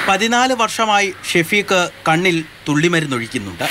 പതിനാല് വർഷമായി ഷെഫീഖ് കണ്ണിൽ തുള്ളിമരുന്നൊഴിക്കുന്നുണ്ട്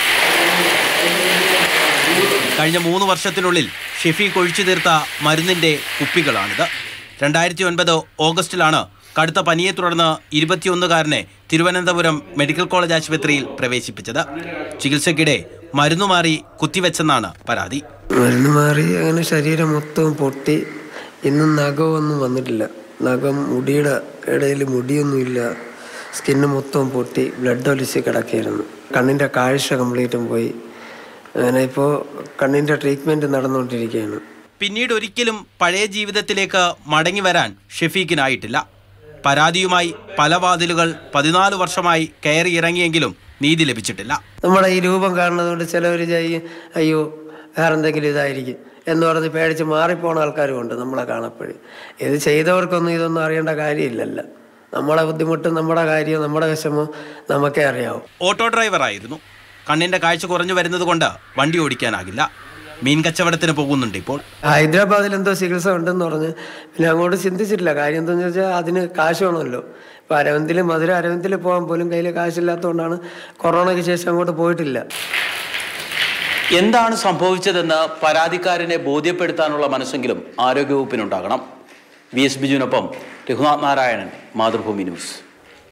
കഴിഞ്ഞ മൂന്ന് വർഷത്തിനുള്ളിൽ ഷെഫീഖ് ഒഴിച്ചു തീർത്ത മരുന്നിന്റെ കുപ്പികളാണിത് രണ്ടായിരത്തി ഒൻപത് ഓഗസ്റ്റിലാണ് കടുത്ത പനിയെ തുടർന്ന് ഇരുപത്തിയൊന്നുകാരനെ തിരുവനന്തപുരം മെഡിക്കൽ കോളേജ് ആശുപത്രിയിൽ പ്രവേശിപ്പിച്ചത് ചികിത്സയ്ക്കിടെ മരുന്നു മാറി കുത്തിവെച്ചെന്നാണ് പരാതി മരുന്ന് മാറി അങ്ങനെ ശരീരം മൊത്തം പൊട്ടി ഇന്നും നഖമൊന്നും വന്നിട്ടില്ല നഖം മുടിയുടെ ഇടയിൽ മുടിയൊന്നുമില്ല സ്കിന്ന് മൊത്തം പൊട്ടി ബ്ലഡ് ഒലിച്ച് കിടക്കുകയായിരുന്നു കണ്ണിൻ്റെ കാഴ്ച കംപ്ലീറ്റും പോയി അങ്ങനെ ഇപ്പോൾ കണ്ണിൻ്റെ ട്രീറ്റ്മെൻറ്റ് നടന്നുകൊണ്ടിരിക്കുകയാണ് പിന്നീട് ഒരിക്കലും പഴയ ജീവിതത്തിലേക്ക് മടങ്ങി വരാൻ ഷെഫീഖിനായിട്ടില്ല പരാതിയുമായി പല വാതിലുകൾ പതിനാല് വർഷമായി കയറി ഇറങ്ങിയെങ്കിലും നീതി ലഭിച്ചിട്ടില്ല നമ്മുടെ ഈ രൂപം കാണുന്നതുകൊണ്ട് ചിലവർ ചെയ്യും അയ്യോ വേറെ എന്തെങ്കിലും ഇതായിരിക്കും എന്ന് പറഞ്ഞ് പേടിച്ച് മാറിപ്പോണ ആൾക്കാരും ഉണ്ട് നമ്മളെ കാണപ്പോഴും ഇത് ചെയ്തവർക്കൊന്നും ഇതൊന്നും അറിയേണ്ട കാര്യമില്ലല്ലോ നമ്മളെ ബുദ്ധിമുട്ട് നമ്മുടെ കാര്യം നമ്മുടെ വിഷമം നമുക്കേ അറിയാവൂ ഓട്ടോ ഡ്രൈവറായിരുന്നു കണ്ണിന്റെ കാഴ്ച കുറഞ്ഞു വരുന്നത് കൊണ്ട് വണ്ടി ഓടിക്കാനാകില്ല മീൻ കച്ചവടത്തിന് പോകുന്നുണ്ട് ഇപ്പോൾ ഹൈദരാബാദിൽ എന്തോ ചികിത്സ ഉണ്ടെന്ന് പറഞ്ഞ് പിന്നെ അങ്ങോട്ട് ചിന്തിച്ചിട്ടില്ല കാര്യം എന്താണെന്ന് വെച്ചാൽ അതിന് കാശ് വേണമല്ലോ ഇപ്പം അരവിന്ദിൽ മധുര അരവിന്ദിൽ പോകാൻ പോലും കയ്യിൽ കാശില്ലാത്തതുകൊണ്ടാണ് കൊറോണയ്ക്ക് ശേഷം അങ്ങോട്ട് പോയിട്ടില്ല എന്താണ് സംഭവിച്ചതെന്ന് പരാതിക്കാരനെ ബോധ്യപ്പെടുത്താനുള്ള മനസ്സെങ്കിലും ആരോഗ്യവകുപ്പിനുണ്ടാകണം വി എസ് ബിജുവിനൊപ്പം രഘുനാഥ് നാരായണൻ മാതൃഭൂമി ന്യൂസ്